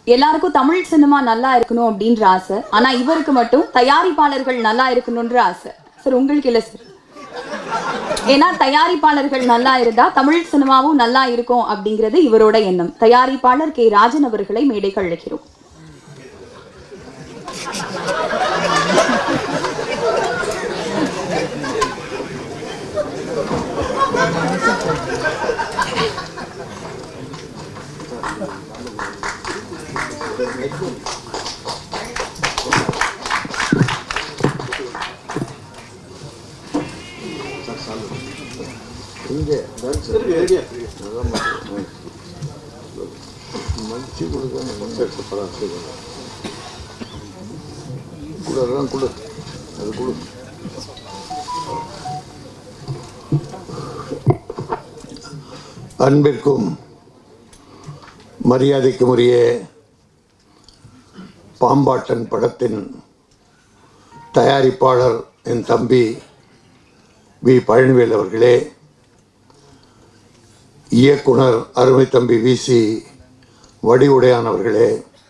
எல்லாருக்கும் தமிழ் சினிமா நல்லா இருக்கணும் அப்படின்ற ஆசை ஆனா இவருக்கு மட்டும் தயாரிப்பாளர்கள் நல்லா இருக்கணும்ன்ற ஆசை சார் உங்களுக்கு இல்ல சார் ஏன்னா தயாரிப்பாளர்கள் நல்லா இருந்தா தமிழ் சினிமாவும் நல்லா இருக்கும் அப்படிங்கிறது இவரோட எண்ணம் தயாரிப்பாளர் கே ராஜன் அவர்களை மேடைக்கு அழைக்கிறோம் கொடு அதெல்லாம் கொடு அது கொடு அன்பிற்கும் மரியாதைக்கும் உரிய பாம்பாட்டன் படத்தின் தயாரிப்பாளர் என் தம்பி வி பழனிவேல் அவர்களே இயக்குனர் அருமை தம்பி வி சி வடிவுடையான் அவர்களே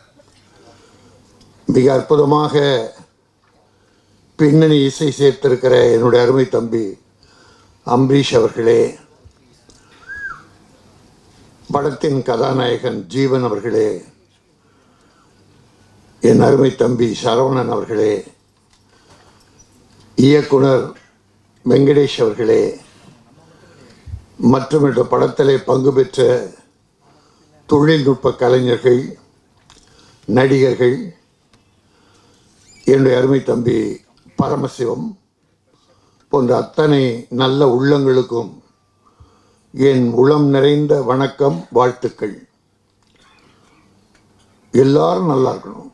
மிக அற்புதமாக பின்னணி இசை சேர்த்திருக்கிற என்னுடைய அருமை தம்பி அம்பரீஷ் அவர்களே படத்தின் கதாநாயகன் ஜீவன் அவர்களே என் அருமை தம்பி சரவணன் அவர்களே இயக்குனர் வெங்கடேஷ் அவர்களே மற்றும் இந்த படத்திலே பங்கு பெற்ற தொழில்நுட்ப கலைஞர்கள் நடிகர்கள் என்னுடைய அருமை தம்பி பரமசிவம் போன்ற அத்தனை நல்ல உள்ளங்களுக்கும் என் உளம் நிறைந்த வணக்கம் வாழ்த்துக்கள் எல்லாரும் நல்லா இருக்கணும்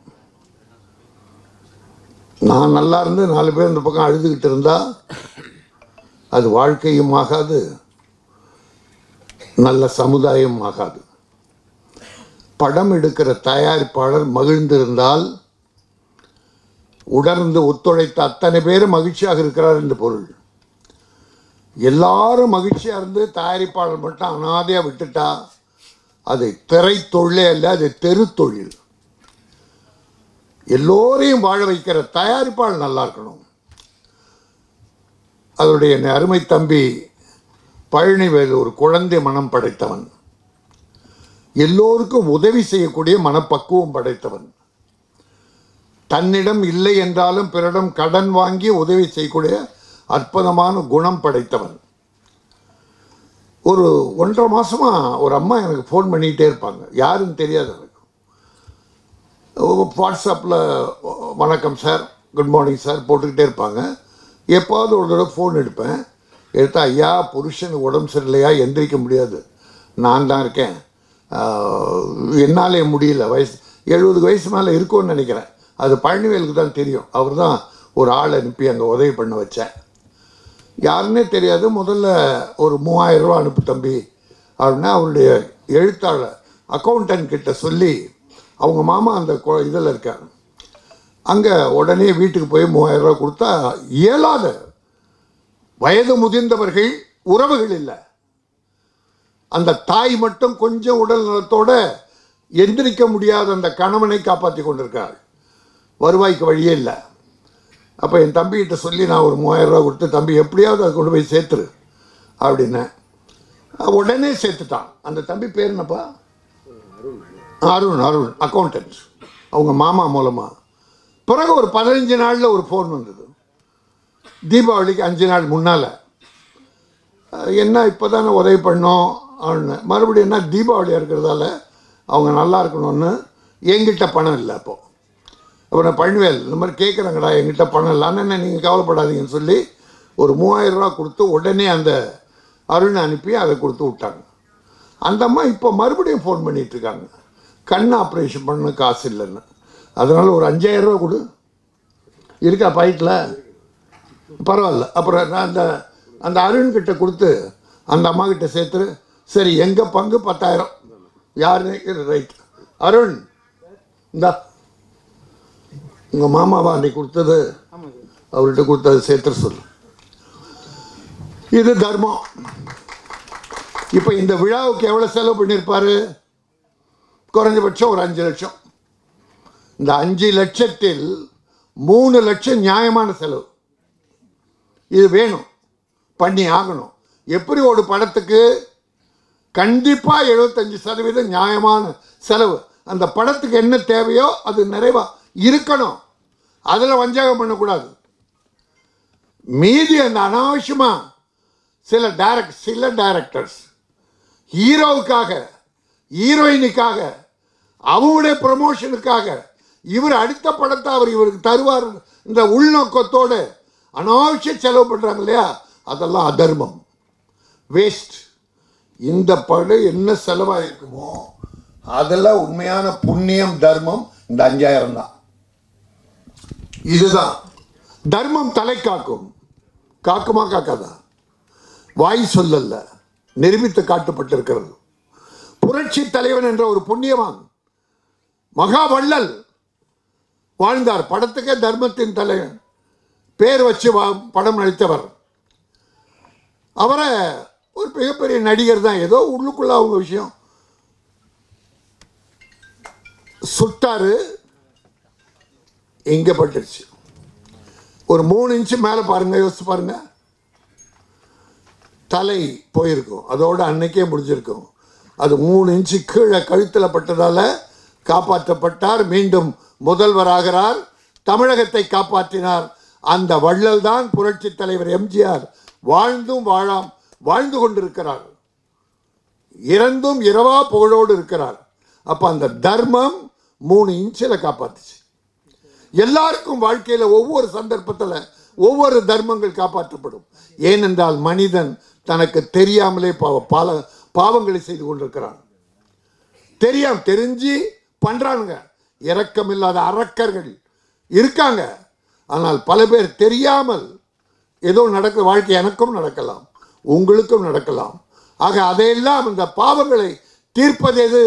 நான் நல்லா இருந்து நாலு பேர் இந்த பக்கம் அழுதுகிட்டு இருந்தா அது வாழ்க்கையும் ஆகாது நல்ல சமுதாயம் ஆகாது படம் எடுக்கிற தயாரிப்பாளர் மகிழ்ந்திருந்தால் உணர்ந்து ஒத்துழைத்த அத்தனை பேரும் மகிழ்ச்சியாக இருக்கிறார் என்று பொருள் எல்லாரும் மகிழ்ச்சியாக இருந்து தயாரிப்பாளர் மட்டும் அனாதையாக விட்டுட்டா அது திரைத்தொழிலே அல்ல அது தெருத்தொழில் எல்லோரையும் வாழ வைக்கிற தயாரிப்பாளர் நல்லா இருக்கணும் அதனுடைய என் அருமை தம்பி பழனிவேல் ஒரு குழந்தை மனம் படைத்தவன் எல்லோருக்கும் உதவி செய்யக்கூடிய மனப்பக்குவம் படைத்தவன் தன்னிடம் இல்லை என்றாலும் பிறரிடம் கடன் வாங்கி உதவி செய்யக்கூடிய அற்புதமான குணம் படைத்தவன் ஒரு ஒன்றரை மாசமா ஒரு அம்மா எனக்கு ஃபோன் பண்ணிகிட்டே இருப்பாங்க யாருன்னு தெரியாது எனக்கு வாட்ஸ்அப்பில் வணக்கம் சார் குட் மார்னிங் சார் போட்டுக்கிட்டே இருப்பாங்க எப்பாவது ஒரு தடவை ஃபோன் எடுப்பேன் எடுத்தா ஐயா புருஷனுக்கு உடம்பு சரியில்லையா எந்திரிக்க முடியாது நான் தான் இருக்கேன் ஆஹ், என்னாலே முடியல வயசு எழுபது வயசு மேலே இருக்கும்னு நினைக்கிறேன் அது பழனிவேலுக்கு தான் தெரியும் அவர் தான் ஒரு ஆள் அனுப்பி அங்கே உதவி பண்ண வச்சேன் யாருன்னே தெரியாது முதல்ல ஒரு மூவாயிரம் ரூபா அனுப்பு தம்பி அப்படின்னா அவருடைய எழுத்தாளர் அக்கௌண்டன்ட் கிட்ட சொல்லி அவங்க மாமா அந்த இதில் இருக்கார் அங்கே உடனே வீட்டுக்கு போய் மூவாயிரம் ரூபா கொடுத்தா இயலாத வயது முதிர்ந்தவர்கள் உறவுகள் இல்லை அந்த தாய் மட்டும் கொஞ்சம் உடல் நலத்தோட எந்திரிக்க முடியாத அந்த கணவனை காப்பாற்றி கொண்டிருக்காள் வருவாய்க்கு வழியே இல்லை அப்போ என் தம்பிகிட்ட சொல்லி நான் ஒரு மூவாயிரம் ரூபா கொடுத்து தம்பி எப்படியாவது அதை கொண்டு போய் சேர்த்துரு அப்படின்னேன் அஹ் உடனே சேர்த்துட்டான் அந்த தம்பி பேர் என்னப்பா அருண் அருண் அக்கௌண்டன்ட் அவங்க மாமா மூலமாக பிறகு ஒரு பதினஞ்சு நாளில் ஒரு ஃபோன் வந்தது தீபாவளிக்கு அஞ்சு நாள் முன்னால் என்ன இப்போ தானே உதவி பண்ணோம் அப்படின்னு மறுபடியும் என்ன தீபாவளியாக இருக்கிறதால அவங்க நல்லா இருக்கணும்னு என்கிட்ட பணம் இல்லை அப்போது அப்போ நான் பழனிவேல் இந்த மாதிரி கேட்குறாங்கடா என்கிட்ட பணம் இல்லை ஆனால் என்ன நீங்கள் கவலைப்படாதீங்கன்னு சொல்லி ஒரு மூவாயிரம் ரூபா கொடுத்து உடனே அந்த அருணை அனுப்பி அதை கொடுத்து விட்டாங்க அந்த அம்மா இப்போ மறுபடியும் ஃபோன் பண்ணிட்டு இருக்காங்க கண் ஆப்ரேஷன் பண்ண காசு இல்லைன்னு அதனால் ஒரு அஞ்சாயிரம் ரூபா கொடு இருக்கா பாக்கெட்டில் பரவாயில்ல அப்புறம் நான் அந்த அந்த அருண் கிட்ட கொடுத்து அந்த அம்மா கிட்ட சேர்த்துரு சரி எங்கள் பங்கு பத்தாயிரம் யாருன்னு ரைட் அருண் இந்தா உங்கள் மாமாவா அன்னைக்கு கொடுத்தது அவர்கிட்ட கொடுத்தது சேர்த்துற சொல்லு இது தர்மம் இப்போ இந்த விழாவுக்கு எவ்வளோ செலவு பண்ணியிருப்பாரு குறைஞ்சபட்சம் ஒரு அஞ்சு லட்சம் இந்த அஞ்சு லட்சத்தில் மூணு லட்சம் நியாயமான செலவு இது வேணும் பண்ணி ஆகணும் எப்படி ஒரு படத்துக்கு கண்டிப்பாக எழுபத்தஞ்சு சதவீதம் நியாயமான செலவு அந்த படத்துக்கு என்ன தேவையோ அது நிறைவா இருக்கணும் அதில் வஞ்சகம் பண்ணக்கூடாது மீதி அந்த அனாவசியமாக சில டைரக்ட் சில டைரக்டர்ஸ் ஹீரோவுக்காக ஹீரோயினுக்காக அவங்களுடைய ப்ரமோஷனுக்காக இவர் அடுத்த படத்தை அவர் இவருக்கு தருவார் இந்த உள்நோக்கத்தோடு அனாவசிய செலவு பண்ணுறாங்க இல்லையா அதெல்லாம் அதர்மம் வேஸ்ட் இந்த படம் என்ன செலவாக இருக்குமோ அதெல்லாம் உண்மையான புண்ணியம் தர்மம் இந்த அஞ்சாயிரம் தான் இதுதான் தர்மம் தலை காக்கும் காக்குமா காக்காதா வாய் சொல்லல்ல நிரூபித்து காட்டப்பட்டிருக்கிறது புரட்சி தலைவன் என்ற ஒரு புண்ணியவான் மகாவள்ளல் வாழ்ந்தார் படத்துக்கே தர்மத்தின் தலைவன் பேர் வச்சு வா- படம் நடித்தவர் அவரை ஒரு மிகப்பெரிய நடிகர் தான் ஏதோ உள்ளுக்குள்ள அவங்க விஷயம் சுட்டாரு இங்க பட்டுருச்சு ஒரு மூணு இன்ச்சு மேலே பாருங்க யோசிச்சு பாருங்க தலை போயிருக்கும் அதோட அன்னைக்கே முடிஞ்சிருக்கும் அது மூணு இன்ச்சு கீழே கழுத்தில் பட்டதால் காப்பாற்றப்பட்டார் மீண்டும் முதல்வராகிறார் தமிழகத்தை காப்பாற்றினார் அந்த வள்ளல் தான் புரட்சி தலைவர் எம்ஜிஆர் வாழ்ந்தும் வாழாம் வாழ்ந்து கொண்டிருக்கிறார் இறந்தும் இரவா புகழோடு இருக்கிறார் அப்போ அந்த தர்மம் மூணு இன்ச்சில் காப்பாத்துச்சு எல்லாருக்கும் வாழ்க்கையில் ஒவ்வொரு சந்தர்ப்பத்தில் ஒவ்வொரு தர்மங்கள் காப்பாற்றப்படும் ஏனென்றால் மனிதன் தனக்கு தெரியாமலே பாவ பால பாவங்களை செய்து கொண்டிருக்கிறான் தெரியாம தெரிஞ்சு பண்றானுங்க இரக்கமில்லாத அரக்கர்கள் இருக்காங்க ஆனால் பல பேர் தெரியாமல் ஏதோ நடக்க வாழ்க்கை எனக்கும் நடக்கலாம் உங்களுக்கும் நடக்கலாம் ஆக அதையெல்லாம் இந்த பாவங்களை தீர்ப்பது எது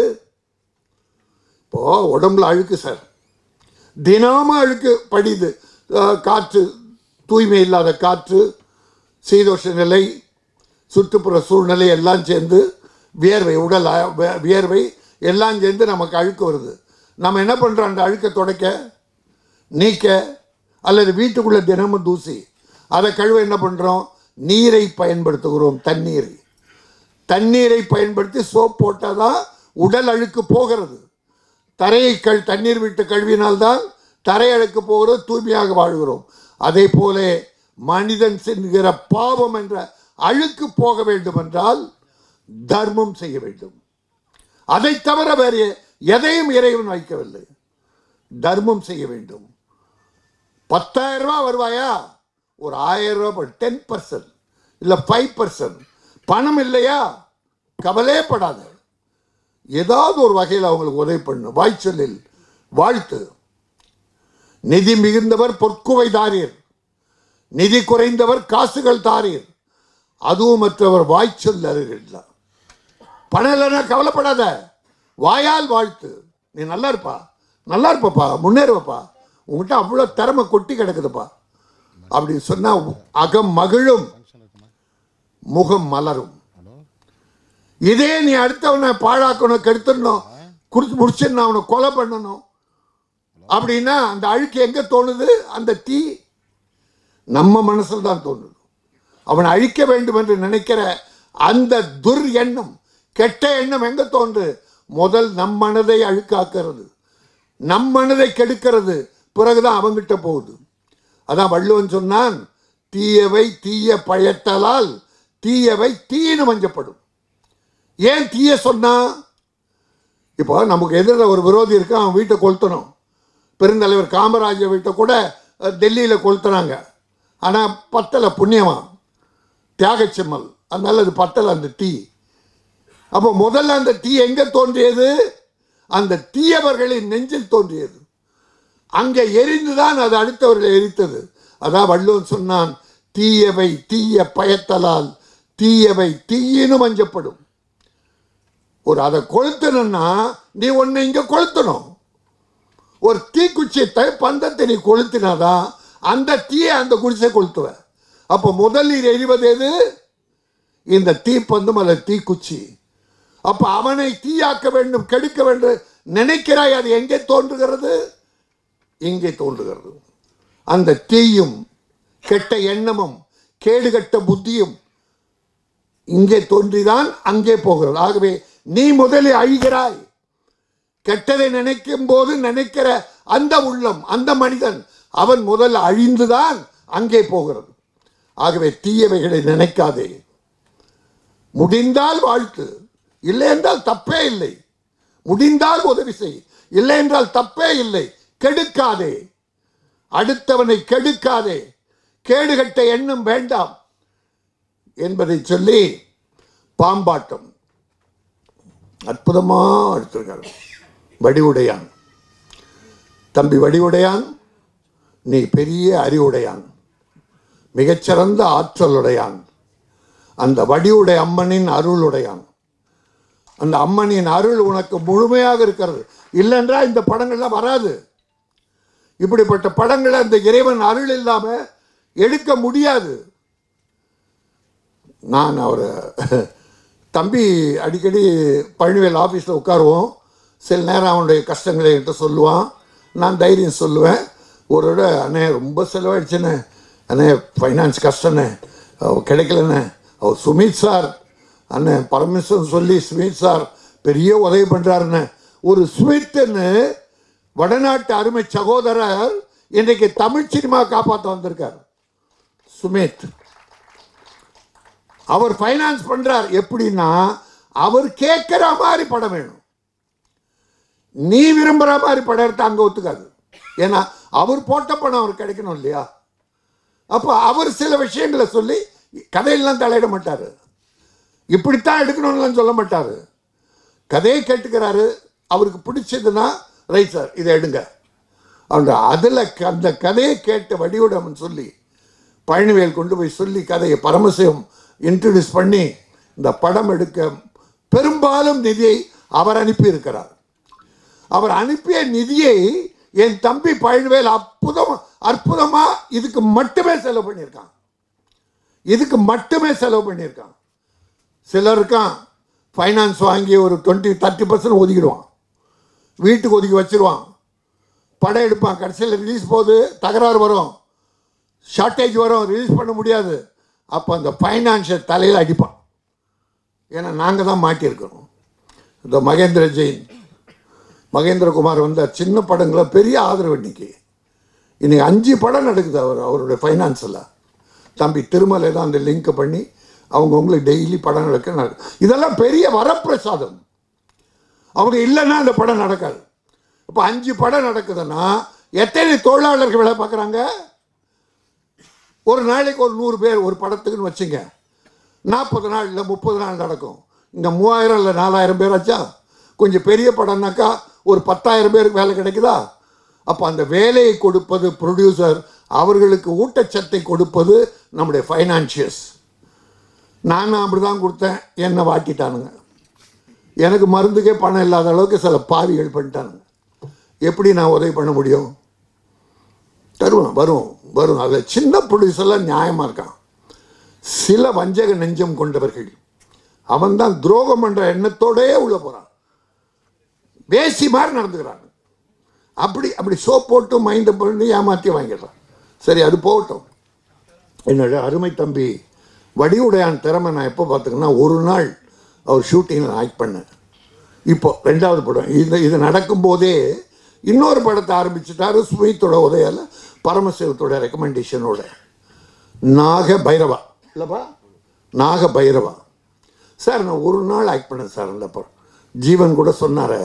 இப்போ உடம்புல அழுக்கு சார் தினமும் அழுக்கு படியுது அஹ், காற்று தூய்மை இல்லாத காற்று சீதோஷ நிலை சுற்றுப்புற சூழ்நிலை எல்லாம் சேர்ந்து வியர்வை உடல் அ- வே- வியர்வை எல்லாம் சேர்ந்து நமக்கு அழுக்கு வருது நம்ம என்ன பண்ணுறோம் அந்த அழுக்கை துடைக்க நீக்க அல்லது வீட்டுக்குள்ளே தினமும் தூசி அதை கழுவ என்ன பண்ணுறோம் நீரை பயன்படுத்துகிறோம் தண்ணீரை தண்ணீரை பயன்படுத்தி சோப் போட்டால் தான் உடல் அழுக்கு போகிறது தரையை கழ் தண்ணீர் விட்டு கழுவினால்தான் தரை அழுக்கு போகிறது தூய்மையாக வாழ்கிறோம் அதே போல மனிதன் சென்கிற பாவம் என்ற அழுக்கு போக வேண்டும் என்றால் தர்மம் செய்ய வேண்டும் அதை தவிர வேறு எதையும் இறைவன் வைக்கவில்லை தர்மம் செய்ய வேண்டும் பத்தாயிரம் ரூபாய் வருவாயா ஒரு ஆயிரம் ரூபாய் டென் பர்சன்ட் இல்லை ஃபைவ் பர்சன்ட் பணம் இல்லையா கவலையே படாத ஏதாவது ஒரு வகையில் அவங்களுக்கு உதவி பண்ணும் வாய்ச்சொல்லில் வாழ்த்து நிதி மிகுந்தவர் பொற்குவை தாரீர் நிதி குறைந்தவர் காசுகள் தாரீர் அதுவும் மற்றவர் வாய்ச்சொல் அருகின்றார் பணம் இல்லைன்னா கவலைப்படாத வாயால் வாழ்த்து நீ நல்லா இருப்பா நல்லா இருப்பப்பா முன்னேறுவப்பா உங்ககிட்ட அவ்வளோ திறமை கொட்டி கிடக்குதுப்பா அப்படின்னு சொன்னா அகம் மகிழும் முகம் மலரும் இதே நீ அடுத்தவனை பாழாக்கணும் கெடுத்துடணும் குடிச்சு முடிச்சிடணும் அவனை கொலை பண்ணணும் அப்படின்னா அந்த அழுக்கு எங்க தோணுது அந்த தீ நம்ம மனசில் தான் தோணுது அவனை அழிக்க வேண்டும் என்று நினைக்கிற அந்த துர் எண்ணம் கெட்ட எண்ணம் எங்க தோன்று முதல் நம் மனதை அழுக்காக்குறது நம் மனதை கெடுக்கிறது பிறகுதான் அவங்கிட்ட போகுது அதான் வள்ளுவன் சொன்னான் தீயவை தீய பழத்தலால் தீயவை தீயினு மஞ்சப்படும் ஏன் தீய சொன்னா இப்போ நமக்கு எதிரில் ஒரு விரோதி இருக்கான் அவன் வீட்டை கொளுத்தணும் பெருந்தலைவர் காமராஜர் வீட்டை கூட அஹ், டெல்லியில் கொளுத்துனாங்க ஆனால் பத்தலை புண்ணியமா தியாகச்செம்மல் அதனால அது பத்தலை அந்த தீ அப்போ முதல்ல அந்த தீ எங்கே தோன்றியது அந்த தீயவர்களின் நெஞ்சில் தோன்றியது அங்கே எரிந்துதான் அது அடுத்தவர்களை எரித்தது அதான் வள்ளுவன் சொன்னான் தீயவை தீய பயத்தலால் தீயவை தீயினும் மஞ்சப்படும் ஒரு அதை கொளுத்தணும்னா நீ ஒன்று இங்கே கொளுத்தணும் ஒரு தீக்குச்சியை த பந்தத்தை நீ கொளுத்தினாதான் அந்த தீயை அந்த குடிசை கொளுத்துவ அப்போ முதலில் எரிவது எது இந்த தீப்பந்தம் அல்லது தீக்குச்சி அப்போ அவனை தீயாக்க வேண்டும் கெடுக்க வேண்டும் நினைக்கிறாய் அது எங்கே தோன்றுகிறது இங்கே தோன்றுகிறது அந்த தீயும் கெட்ட எண்ணமும் கேடுகட்ட புத்தியும் இங்கே தோன்றிதான் அங்கே போகிறது ஆகவே நீ முதலில் அழிகிறாய் கெட்டதை நினைக்கும் போது நினைக்கிற அந்த உள்ளம் அந்த மனிதன் அவன் முதல் அழிந்துதான் அங்கே போகிறது ஆகவே தீயவைகளை நினைக்காதே முடிந்தால் வாழ்த்து இல்லை என்றால் தப்பே இல்லை முடிந்தால் உதவி செய் இல்லை என்றால் தப்பே இல்லை கெடுக்காதே அடுத்தவனை கெடுக்காதே கேடுகட்ட எண்ணம் வேண்டாம் என்பதை சொல்லி பாம்பாட்டம் அற்புதமா எடுத்திருக்காரு வடிவுடையான் தம்பி வடிவுடையான் நீ பெரிய அறிவுடையான் மிகச்சிறந்த ஆற்றலுடையான் அந்த வடிவுடைய அம்மனின் அருளுடையான் அந்த அம்மனின் அருள் உனக்கு முழுமையாக இருக்கிறது இல்லைன்றா இந்த படங்கள்லாம் வராது இப்படிப்பட்ட படங்களை அந்த இறைவன் அருள் இல்லாம எடுக்க முடியாது நான் அவரை தம்பி அடிக்கடி பழனிவேல் ஆஃபீஸில் உட்காருவோம் சில நேரம் அவனுடைய கஷ்டங்களை என்கிட்ட சொல்லுவான் நான் தைரியம் சொல்லுவேன் ஒரு விட அண்ணே ரொம்ப செலவாயிடுச்சுண்ணே அண்ணே ஃபைனான்ஸ் கஷ்டண்ணே அவர் கிடைக்கலண்ணே அவர் சுமித் சார் அண்ணன் பரமேஸ்வரன் சொல்லி சுமித் சார் பெரிய உதவி பண்ணுறாருண்ணே ஒரு சுமித்துன்னு வடநாட்டு அருமை சகோதரர் இன்றைக்கு தமிழ் சினிமா காப்பாற்ற வந்திருக்கார் சுமித் அவர் ஃபைனான்ஸ் பண்றார் எப்படின்னா அவர் கேட்கிற மாதிரி படம் வேணும் நீ விரும்புற மாதிரி படம் எடுத்து அங்க ஒத்துக்காது ஏன்னா அவர் போட்ட படம் அவர் கிடைக்கணும் இல்லையா அப்போ அவர் சில விஷயங்களை சொல்லி கதையெல்லாம் தலையிட மாட்டாரு இப்படித்தான் எடுக்கணும்லாம் சொல்ல மாட்டாரு கதையை கேட்டுக்கிறாரு அவருக்கு பிடிச்சதுன்னா ரைட் சார் இதை எடுங்க அவங்க அதில் அந்த கதையை கேட்ட வடிவுடம்னு சொல்லி பழனிவேல் கொண்டு போய் சொல்லி கதையை பரமசிவம் இன்ட்ரடியூஸ் பண்ணி இந்த படம் எடுக்க பெரும்பாலும் நிதியை அவர் அனுப்பி இருக்கிறார் அவர் அனுப்பிய நிதியை என் தம்பி பழனிவேல் அற்புதம் அற்புதமா இதுக்கு மட்டுமே செலவு பண்ணியிருக்கான் இதுக்கு மட்டுமே செலவு பண்ணியிருக்கான் சிலருக்கான் ஃபைனான்ஸ் வாங்கி ஒரு டுவெண்ட்டி தேர்ட்டி பர்சன்ட் ஒதுக்கிடுவான் வீட்டுக்கு ஒதுக்கி வச்சிருவான் படம் எடுப்பான் கடைசியில் ரிலீஸ் போகுது தகராறு வரும் ஷார்ட்டேஜ் வரும் ரிலீஸ் பண்ண முடியாது அப்போ அந்த ஃபைனான்ஷியல் தலையில் அடிப்பான் ஏன்னா நாங்கள் தான் மாட்டியிருக்கிறோம் இந்த மகேந்திர ஜெயின் மகேந்திரகுமார் வந்த சின்ன படங்களை பெரிய ஆதரவு இன்னைக்கு இன்னைக்கு அஞ்சு படம் நடக்குது அவர் அவருடைய ஃபைனான்ஸில் தம்பி திருமலை தான் அந்த லிங்க் பண்ணி அவங்கவுங்களுக்கு டெய்லி படம் நடக்க நட- இதெல்லாம் பெரிய வரப்பிரசாதம் அவங்க இல்லைன்னா அந்த படம் நடக்காது இப்போ அஞ்சு படம் நடக்குதுன்னா எத்தனை தொழிலாளர்கள் வேலை பார்க்குறாங்க ஒரு நாளைக்கு ஒரு நூறு பேர் ஒரு படத்துக்குன்னு வச்சுங்க நாற்பது நாள் இல்லை முப்பது நாள் நடக்கும் இங்கே மூவாயிரம் இல்லை நாலாயிரம் பேர் ஆச்சா கொஞ்சம் பெரிய படம்னாக்கா ஒரு பத்தாயிரம் பேருக்கு வேலை கிடைக்குதா அப்போ அந்த வேலையை கொடுப்பது ப்ரொடியூசர் அவர்களுக்கு ஊட்டச்சத்தை கொடுப்பது நம்முடைய ஃபைனான்சியஸ் நானும் அப்படி தான் கொடுத்தேன் என்னை வாட்டிட்டானுங்க எனக்கு மருந்துக்கே பணம் இல்லாத அளவுக்கு சில பாவிகள் பண்ணிட்டானுங்க எப்படி நான் உதவி பண்ண முடியும் தருவேன் வரும் வரும் அதில் சின்ன ப்ரொடியூசர்லாம் நியாயமாக இருக்கான் சில வஞ்சக நெஞ்சம் கொண்டவர்கள் அவன் தான் துரோகம் என்ற எண்ணத்தோடயே உள்ள போகிறான் பேசி மாதிரி நடந்துக்கிறான் அப்படி அப்படி சோப் போட்டு மைண்டை பண்ணி ஏமாற்றி வாங்கிடுறான் சரி அது போகட்டும் என்னோட அருமை தம்பி வடிவுடையான் திறமை நான் எப்போ பார்த்துக்கன்னா ஒரு நாள் அவர் ஷூட்டிங்கில் ஆக்ட் பண்ணேன் இப்போ ரெண்டாவது படம் இது இது நடக்கும்போதே இன்னொரு படத்தை ஆரம்பிச்சுட்டாரு சுமித்தோட உதயால பரமசிவத்தோட ரெக்கமெண்டேஷனோட நாக பைரவா இல்லைப்பா நாக பைரவா சார் நான் ஒரு நாள் ஆக்ட் பண்ணேன் சார் அந்த படம் ஜீவன் கூட சொன்னார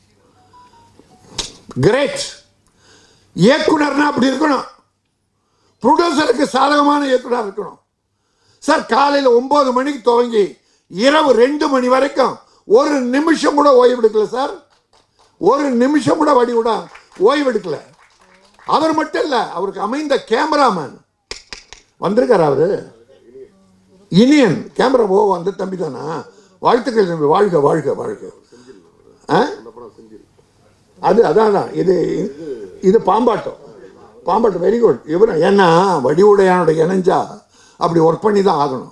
கிரேட் இயக்குனர்னா அப்படி இருக்கணும் ப்ரொடியூசருக்கு சாதகமான இயக்குனர் இருக்கணும் சார் காலையில் ஒன்பது மணிக்கு துவங்கி இரவு ரெண்டு மணி வரைக்கும் ஒரு நிமிஷம் கூட ஓய்வு எடுக்கல சார் ஒரு நிமிஷம் கூட வடி விட ஓய்வு எடுக்கல அவர் மட்டும் இல்லை அவருக்கு அமைந்த கேமராமேன் வந்திருக்கார் அவரு இனியன் கேமரா ஓ அந்த தம்பி தானா வாழ்த்துக்கள் தம்பி வாழ்க வாழ்க வாழ்க ஆ? அது அதான் அதான். இது இது பாம்பாட்டம் பாம்பாட்டம் வெரி குட் இவர் ஏன்னா வடிவுடையானோட இணைஞ்சா அப்படி ஒர்க் பண்ணி தான் ஆகணும்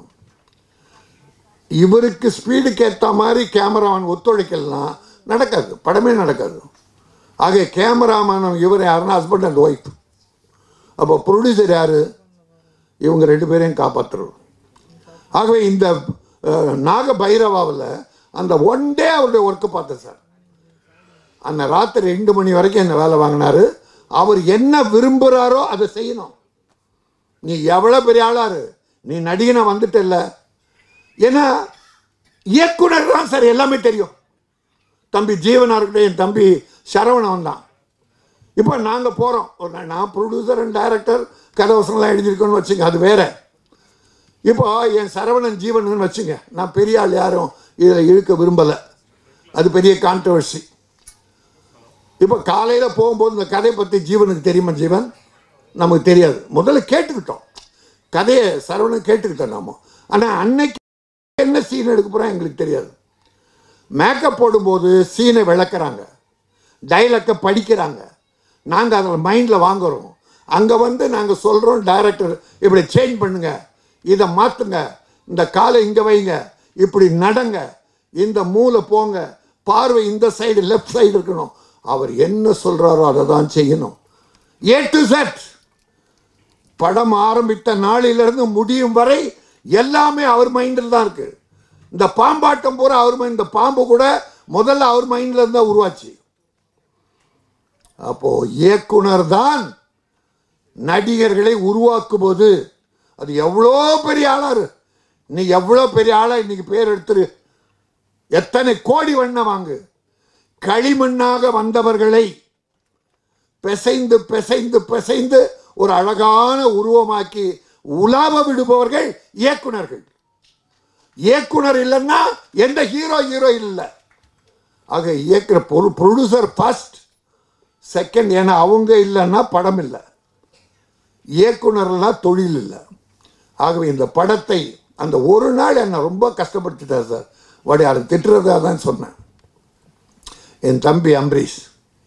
இவருக்கு ஸ்பீடுக்கு ஏற்ற மாதிரி கேமராமேன் ஒத்துழைக்கலாம் நடக்காது படமே நடக்காது ஆக கேமராமேன் இவர் யாருன்னா ஹஸ்பண்ட் அண்ட் ஒய்ஃப் அப்போ ப்ரொடியூசர் யாரு இவங்க ரெண்டு பேரையும் காப்பாற்றுறோம் ஆகவே இந்த அஹ், நாக பைரவாவில் அந்த ஒன் டே அவருடைய ஒர்க்கு பார்த்தேன் சார் அந்த ராத்திரி ரெண்டு மணி வரைக்கும் என்ன வேலை வாங்கினாரு அவர் என்ன விரும்புகிறாரோ அதை செய்யணும் நீ எவ்வளோ பெரிய ஆளாரு நீ நடிகனை வந்துட்டல்ல ஏன்னா இயக்குனர் தான் சார் எல்லாமே தெரியும் தம்பி ஜீவனா இருக்கட்டும் என் தம்பி சரவணன் வந்தான் இப்போ நாங்கள் போகிறோம் ஒரு நாள் நான் ப்ரொடியூசர் அண்ட் டைரக்டர் கதவசனம்லாம் எழுதியிருக்கோன்னு வச்சுங்க அது வேற இப்போ என் சரவணன் ஜீவன் வச்சுங்க நான் பெரிய ஆள் யாரும் இதில் இழுக்க விரும்பலை அது பெரிய கான்ட்ரவர்சி இப்போ காலையில் போகும்போது இந்த கதையை பற்றி ஜீவனுக்கு தெரியுமா ஜீவன் நமக்கு தெரியாது முதல்ல கேட்டுக்கிட்டோம் கதையை சரவணன் கேட்டுக்கிட்டோம் நாம ஆனால் அன்னைக்கு என்ன சீன் எடுக்க போகிறோம் எங்களுக்கு தெரியாது மேக்கப் போடும்போது சீனை விளக்குறாங்க டைலாக்கை படிக்கிறாங்க நாங்கள் அதில் மைண்டில் வாங்குறோம் அங்கே வந்து நாங்கள் சொல்கிறோம் டைரக்டர் இப்படி சேஞ்ச் பண்ணுங்க இதை மாற்றுங்க இந்த காலை இங்கே வைங்க இப்படி நடங்க இந்த மூளை போங்க பார்வை இந்த சைடு லெஃப்ட் சைடு இருக்கணும் அவர் என்ன சொல்கிறாரோ அதை தான் செய்யணும் ஏ டு செட் படம் ஆரம்பித்த நாளிலிருந்து முடியும் வரை எல்லாமே அவர் மைண்டில் தான் இருக்கு இந்த பாம்பாட்டம் பூரா அவர் மைண்ட் இந்த பாம்பு கூட முதல்ல அவர் மைண்டில் இருந்தா உருவாச்சு அப்போ இயக்குனர் தான் நடிகர்களை உருவாக்கும் போது அது எவ்வளோ பெரிய ஆளாரு நீ எவ்வளோ பெரிய ஆளா இன்னைக்கு பேர் எடுத்துரு எத்தனை கோடி வண்ண வாங்கு களிமண்ணாக வந்தவர்களை பிசைந்து பிசைந்து பிசைந்து ஒரு அழகான உருவமாக்கி உலாவ விடுபவர்கள் இயக்குனர்கள் இயக்குனர் இல்லைன்னா எந்த ஹீரோ ஹீரோ இல்லை ஆக இயக்குற பொரு ப்ரொடியூசர் ஃபர்ஸ்ட் செகண்ட் ஏன்னா அவங்க இல்லைன்னா படம் இல்லை இயக்குனர்லாம் தொழில் இல்லை ஆகவே இந்த படத்தை அந்த ஒரு நாள் என்னை ரொம்ப கஷ்டப்படுத்திட்டார் சார் வடையாடு திட்டுறதா தான் சொன்னேன் என் தம்பி அம்பரீஷ்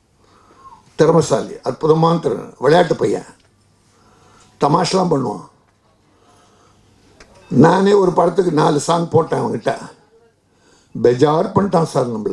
திறமசாலி அற்புதமான திற விளையாட்டு பையன் தமாஷெலாம் பண்ணுவான் நானே ஒரு படத்துக்கு நாலு சாங் போட்டேன் அவன்கிட்ட பெஜார் பண்ணிட்டான் சார் நம்மள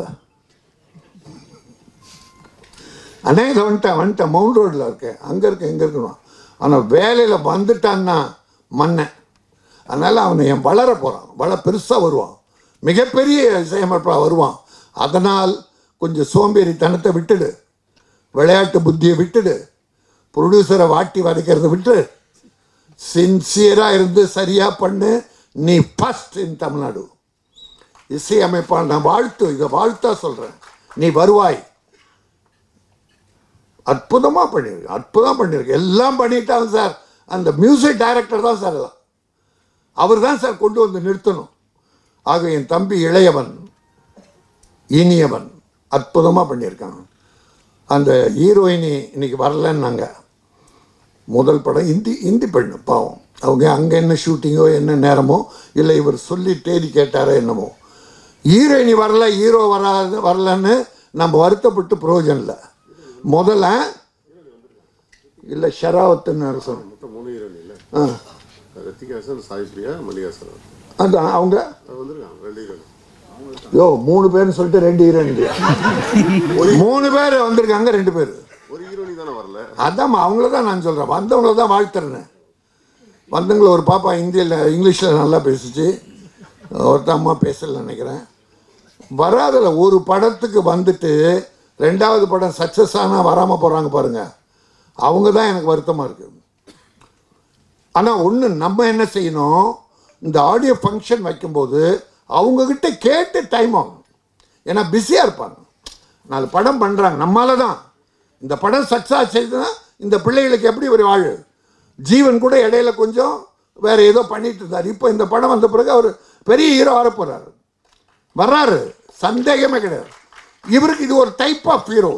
அண்ணே இதை வந்துட்டேன் வந்துட்டேன் மவுண்ட் ரோட்டில் இருக்கேன் அங்கே இருக்கேன் இங்கே இருக்கணும் ஆனால் வேலையில் வந்துட்டான்னா மன்னன் அதனால் அவனை என் வளர போகிறான் வள பெருசாக வருவான் மிகப்பெரிய இசையமைப்பாக வருவான் அதனால் கொஞ்சம் சோம்பேறித்தனத்தை விட்டுடு விளையாட்டு புத்தியை விட்டுடு ப்ரொடியூசரை வாட்டி வதைக்கிறத விட்டு சின்சியராக இருந்து சரியாக பண்ணு நீ ஃபஸ்ட் இன் தமிழ்நாடு இசையமைப்பான் நான் வாழ்த்து இதை வாழ்த்தா சொல்கிறேன் நீ வருவாய் அற்புதமாக பண்ணியிருக்கு அற்புதம் பண்ணியிருக்கு எல்லாம் பண்ணிட்டாங்க சார் அந்த மியூசிக் டைரக்டர் தான் சார் எல்லாம் அவர் தான் சார் கொண்டு வந்து நிறுத்தணும் ஆக என் தம்பி இளையவன் இனியவன் அற்புதமாக பண்ணியிருக்காங்க அந்த ஹீரோயினி இன்னைக்கு வரலன்னாங்க முதல் படம் இந்தி இந்தி பெண்ணு பாவம் அவங்க அங்கே என்ன ஷூட்டிங்கோ என்ன நேரமோ இல்லை இவர் சொல்லி தேதி கேட்டாரோ என்னமோ ஹீரோயினி வரல ஹீரோ வராது வரலன்னு நம்ம வருத்தப்பட்டு பிரயோஜனம் இல்லை முதல்ல இல்லை ஷராவத்துன்னு சொன்னோம் மொத்தம் மூணு ஹீரோயின் இல்லை ஆ ரத்திகாசன் சாய் பிரியா மல்லிகா சார் அதான் அவங்க அது வந்துருக்காங்க ரெண்டு ஹீரோயின் யோ மூணு பேர்னு சொல்லிட்டு ரெண்டு ஹீரோயின் மூணு பேர் வந்திருக்காங்க ரெண்டு பேர் ஒரு ஹீரோயின் தானே வரல அதான் அவங்கள தான் நான் சொல்கிறேன் வந்தவங்கள தான் வாழ்த்துறேன் வந்தவங்கள ஒரு பாப்பா ஹிந்தியில் இங்கிலீஷில் நல்லா பேசுச்சு ஒருத்த அம்மா பேசல நினைக்கிறேன் வராதில் ஒரு படத்துக்கு வந்துட்டு ரெண்டாவது படம் சக்ஸஸ் ஆனால் வராமல் போகிறாங்க பாருங்க அவங்க தான் எனக்கு வருத்தமாக இருக்குது ஆனால் ஒன்று நம்ம என்ன செய்யணும் இந்த ஆடியோ ஃபங்க்ஷன் வைக்கும்போது அவங்கக்கிட்ட கேட்டு டைம் ஆகும் ஏன்னா பிஸியாக இருப்பாங்க நாலு படம் பண்ணுறாங்க நம்மால தான் இந்த படம் சக்ஸஸ் செய்துன்னா இந்த பிள்ளைகளுக்கு எப்படி ஒரு வாழ் ஜீவன் கூட இடையில கொஞ்சம் வேற ஏதோ பண்ணிட்டு இருந்தார் இப்போ இந்த படம் வந்த பிறகு அவர் பெரிய ஹீரோ வர போறாரு வர்றாரு சந்தேகமே கிடையாது இவருக்கு இது ஒரு டைப் ஆஃப் ஹீரோ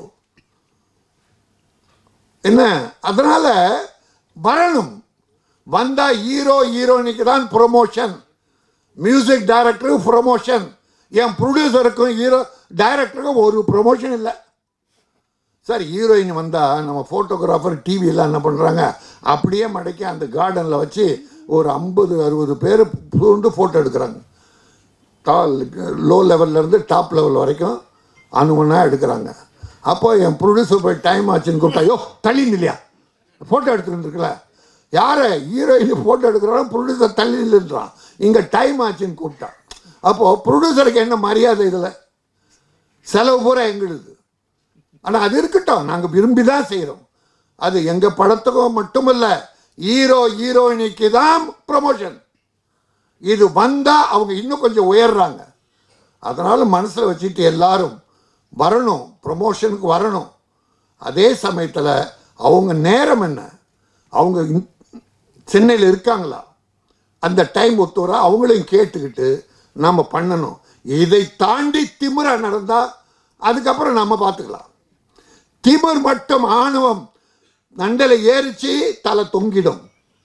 என்ன அதனால வரணும் வந்தா ஹீரோ ஹீரோயினிக்கு தான் ப்ரொமோஷன் மியூசிக் டைரக்டருக்கு ப்ரொமோஷன் என் ப்ரொடியூசருக்கும் ஹீரோ டைரக்டருக்கும் ஒரு ப்ரொமோஷன் இல்லை சார் ஹீரோயின் வந்தால் நம்ம ஃபோட்டோகிராஃபர் டிவியெல்லாம் என்ன பண்ணுறாங்க அப்படியே மடக்கி அந்த கார்டனில் வச்சு ஒரு ஐம்பது அறுபது பேர் பூண்டு ஃபோட்டோ எடுக்கிறாங்க டால் லோ லெவல்லேருந்து டாப் லெவல் வரைக்கும் அணுவனாக எடுக்கிறாங்க அப்போ என் ப்ரொடியூசர் போய் டைம் ஆச்சுன்னு கூப்பிட்டா ஐயோ தள்ளி இல்லையா ஃபோட்டோ எடுத்துருந்துருக்குல்ல யாரை ஹீரோயின் ஃபோட்டோ எடுக்கிறாலும் ப்ரொடியூசர் தள்ளி நில்லுன்றான் இங்கே டைம் ஆச்சுன்னு கூப்பிட்டான் அப்போது ப்ரொடியூசருக்கு என்ன மரியாதை இதில் செலவு பூரா எங்களுது ஆனால் அது இருக்கட்டும் நாங்கள் விரும்பி தான் செய்கிறோம் அது எங்கள் படத்துக்கும் மட்டுமல்ல ஹீரோ ஹீரோயினிக்கு தான் ப்ரமோஷன் இது வந்தால் அவங்க இன்னும் கொஞ்சம் உயர்றாங்க அதனால் மனசில் வச்சுட்டு எல்லாரும் வரணும் ப்ரமோஷனுக்கு வரணும் அதே சமயத்தில் அவங்க நேரம் என்ன அவங்க இன்- சென்னையில் இருக்காங்களா அந்த டைம் ஒத்துவரா அவங்களையும் கேட்டுக்கிட்டு நாம் பண்ணணும் இதை தாண்டி திமிரா நடந்தால் அதுக்கப்புறம் நம்ம பார்த்துக்கலாம் திமிர் மட்டும் ஆணவம் நண்டலை ஏறிச்சு தலை தொங்கிடும்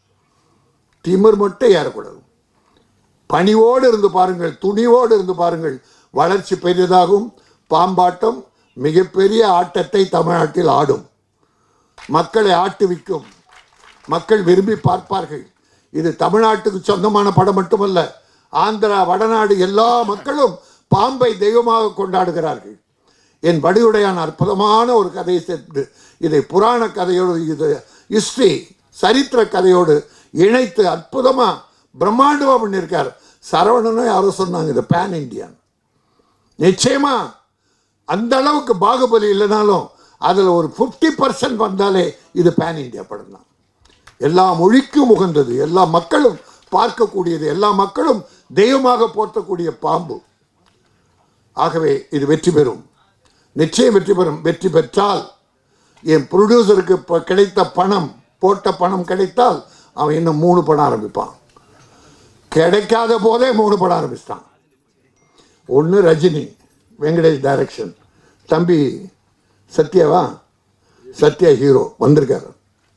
திமிர் மட்டும் ஏறக்கூடாது பணிவோடு இருந்து பாருங்கள் துணிவோடு இருந்து பாருங்கள் வளர்ச்சி பெரியதாகும் பாம்பாட்டம் மிகப்பெரிய ஆட்டத்தை தமிழ்நாட்டில் ஆடும் மக்களை ஆட்டுவிக்கும் மக்கள் விரும்பி பார்ப்பார்கள் இது தமிழ்நாட்டுக்கு சொந்தமான படம் மட்டுமல்ல ஆந்திரா வடநாடு எல்லா மக்களும் பாம்பை தெய்வமாக கொண்டாடுகிறார்கள் என் வடிவுடையான் அற்புதமான ஒரு கதையை சேர்த்து இதை புராண கதையோடு இது ஹிஸ்ட்ரி சரித்திர கதையோடு இணைத்து அற்புதமாக பிரம்மாண்டமாக பண்ணியிருக்கார் சரவணனும் யாரோ சொன்னாங்க இது பேன் இண்டியன் நிச்சயமா அந்த அளவுக்கு பாகுபலி இல்லைனாலும் அதில் ஒரு ஃபிஃப்டி பர்சன்ட் வந்தாலே இது பேன் இந்தியா படம் தான் எல்லா மொழிக்கும் உகந்தது எல்லா மக்களும் பார்க்கக்கூடியது எல்லா மக்களும் தெய்வமாக போற்றக்கூடிய பாம்பு ஆகவே இது வெற்றி பெறும் நிச்சயம் வெற்றி பெறும் வெற்றி பெற்றால் என் ப்ரொடியூசருக்கு இப்போ கிடைத்த பணம் போட்ட பணம் கிடைத்தால் அவன் இன்னும் மூணு படம் ஆரம்பிப்பான் கிடைக்காத போதே மூணு படம் ஆரம்பிச்சிட்டான் ஒன்று ரஜினி வெங்கடேஷ் டைரக்ஷன் தம்பி சத்யாவா சத்யா ஹீரோ வந்திருக்காரு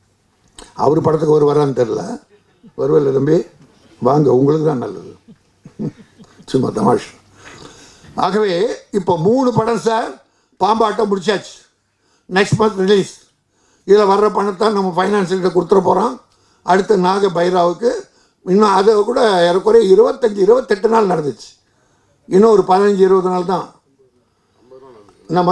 அவர் படத்துக்கு ஒரு வரான்னு தெரில வருவில்ல தம்பி வாங்க உங்களுக்கு தான் நல்லது சும்மா தமாஷ் ஆகவே இப்போ மூணு படம் சார் பாம்பாட்டம் முடிச்சாச்சு நெக்ஸ்ட் மந்த் ரிலீஸ் இதில் வர்ற பணத்தை நம்ம ஃபைனான்சியல்கிட்ட கொடுத்துட போகிறோம் அடுத்து நாக பைராவுக்கு இன்னும் அதை கூட ஏறக்குறைய இருபத்தஞ்சி இருபத்தெட்டு நாள் நடந்துச்சு இன்னும் ஒரு பதினஞ்சு இருபது நாள் தான் என்னம்மா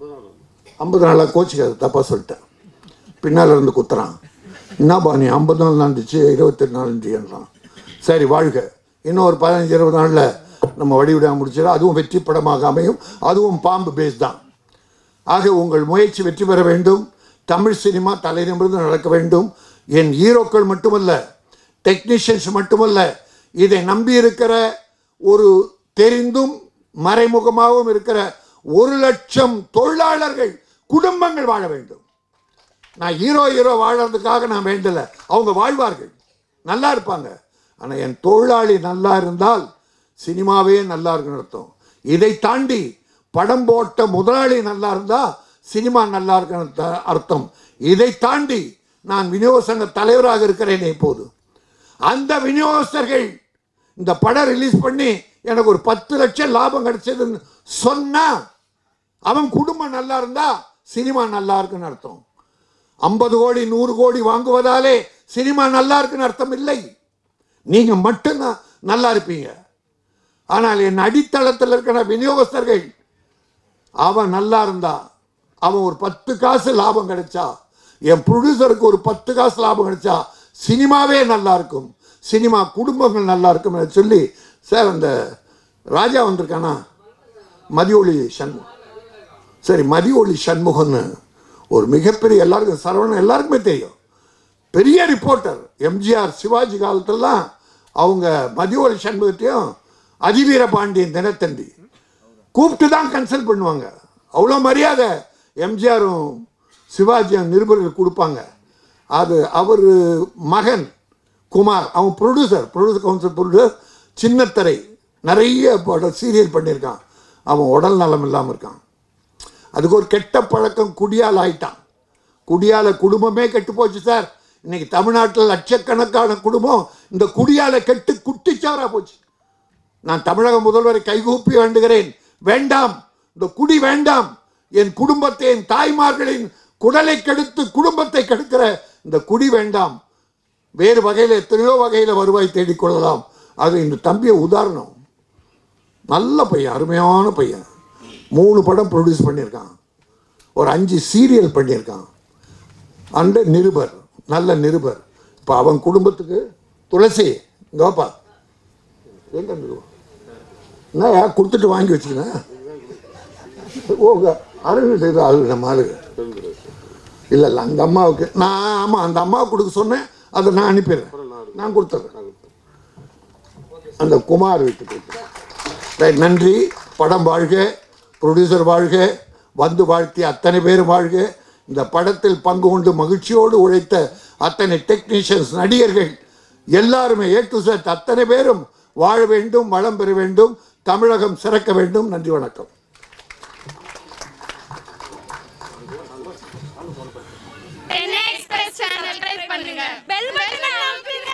ஐம்பது நாளாக கோச்சுக்காது தப்பாக சொல்லிட்டேன் பின்னால் இருந்து குத்துறான் என்னப்பா நீ ஐம்பது நாள் நடந்துச்சு இருபத்தெட்டு நாள் இருந்துச்சுன்றான் சரி வாழ்க இன்னும் ஒரு பதினஞ்சு இருபது நாளில் நம்ம வடிவிட முடிச்சிடும் அதுவும் வெற்றி படமாக அமையும் அதுவும் பாம்பு பேஸ் தான் ஆக உங்கள் முயற்சி வெற்றி பெற வேண்டும் தமிழ் சினிமா தலைநிமிர்ந்து நடக்க வேண்டும் என் ஹீரோக்கள் மட்டுமல்ல டெக்னீஷியன்ஸ் மட்டுமல்ல இதை நம்பி இருக்கிற ஒரு தெரிந்தும் மறைமுகமாகவும் இருக்கிற ஒரு லட்சம் தொழிலாளர்கள் குடும்பங்கள் வாழ வேண்டும் நான் ஹீரோ ஹீரோ வாழறதுக்காக நான் வேண்டலை அவங்க வாழ்வார்கள் நல்லா இருப்பாங்க ஆனால் என் தொழிலாளி நல்லா இருந்தால் சினிமாவே நல்லா இருக்குன்னு அர்த்தம் இதை தாண்டி படம் போட்ட முதலாளி நல்லா இருந்தால் சினிமா நல்லா இருக்குன்னு த- அர்த்தம் இதை தாண்டி நான் விநியோக சங்க தலைவராக இருக்கிறேன் இப்போது அந்த விநியோகஸ்தர்கள் இந்த படம் ரிலீஸ் பண்ணி எனக்கு ஒரு பத்து லட்சம் லாபம் கிடைச்சதுன்னு சொன்னா அவன் குடும்பம் நல்லா இருந்தா சினிமா நல்லா இருக்குன்னு அர்த்தம் ஐம்பது கோடி நூறு கோடி வாங்குவதாலே சினிமா நல்லா இருக்குன்னு அர்த்தம் இல்லை நீங்க மட்டும்தான் நல்லா இருப்பீங்க ஆனால் என் அடித்தளத்தில் இருக்கிற விநியோகஸ்தர்கள் அவன் நல்லா இருந்தா அவன் ஒரு பத்து காசு லாபம் கிடைச்சா என் ப்ரொடியூசருக்கு ஒரு பத்து காசு லாபம் கிடைச்சா சினிமாவே நல்லா இருக்கும் சினிமா குடும்பங்கள் நல்லா இருக்கும் சொல்லி சார் அந்த ராஜா வந்திருக்கானா மதியொளி சண்முகம் சரி மதியொளி சண்முகம்னு ஒரு மிகப்பெரிய எல்லாருக்கும் சரவணன் எல்லாருக்குமே தெரியும் பெரிய ரிப்போர்ட்டர் எம்ஜிஆர் சிவாஜி காலத்துலலாம் அவங்க மதியொளி சண்முகத்தையும் அதிவீர பாண்டியன் தினத்தந்தி கூப்பிட்டு தான் கன்சல்ட் பண்ணுவாங்க அவ்வளோ மரியாதை எம்ஜிஆரும் சிவாஜியும் நிருபர்கள் கொடுப்பாங்க அது அவர் மகன் குமார் அவன் ப்ரொடியூசர் ப்ரொடியூசர் கவுன்சில் ப்ரொடியூசர் சின்னத்திரை நிறைய படம் சீரியல் பண்ணியிருக்கான் அவன் உடல் நலம் இல்லாமல் இருக்கான் அதுக்கு ஒரு கெட்ட பழக்கம் குடியால் ஆயிட்டான் குடியால குடும்பமே கெட்டு போச்சு சார் இன்னைக்கு தமிழ்நாட்டில் லட்சக்கணக்கான குடும்பம் இந்த குடியால கெட்டு குட்டிச்சாரா போச்சு நான் தமிழக முதல்வரை கைகூப்பி வேண்டுகிறேன் வேண்டாம் இந்த குடி வேண்டாம் என் குடும்பத்தை என் தாய்மார்களின் குடலை கெடுத்து குடும்பத்தை கெடுக்கிற இந்த குடி வேண்டாம் வேறு வகையில் எத்தனையோ வகையில் வருவாய் தேடிக்கொள்ளலாம் அது இந்த தம்பியை உதாரணம் நல்ல பையன் அருமையான பையன் மூணு படம் ப்ரொடியூஸ் பண்ணியிருக்கான் ஒரு அஞ்சு சீரியல் பண்ணியிருக்கான் அந்த நிருபர் நல்ல நிருபர் இப்போ அவன் குடும்பத்துக்கு துளசி கோபா எங்க நிருபர் என்னயா கொடுத்துட்டு வாங்கி வச்சுக்கினேன் ஓ அருகிட்ட இது ஆளு நம்ம ஆளுங்க இல்லை இல்லை அந்த அம்மாவுக்கு நான் ஆமாம் அந்த அம்மாவுக்கு கொடுக்க சொன்னேன் அதை நான் அனுப்பிடுறேன் நான் கொடுத்துட்றேன் அந்த குமார் வீட்டுக்கு ரைட் நன்றி படம் வாழ்க ப்ரொடியூசர் வாழ்க வந்து வாழ்த்திய அத்தனை பேர் வாழ்க இந்த படத்தில் பங்கு கொண்டு மகிழ்ச்சியோடு உழைத்த அத்தனை டெக்னீஷியன்ஸ் நடிகர்கள் எல்லாருமே ஏ டு செட் அத்தனை பேரும் வாழ வேண்டும் வளம் பெற வேண்டும் தமிழகம் சிறக்க வேண்டும் நன்றி வணக்கம் எக்ஸ்பிரஸ் சேனல் ட்ரை பண்ணுங்க பெல் பட்டனை அமுக்குங்க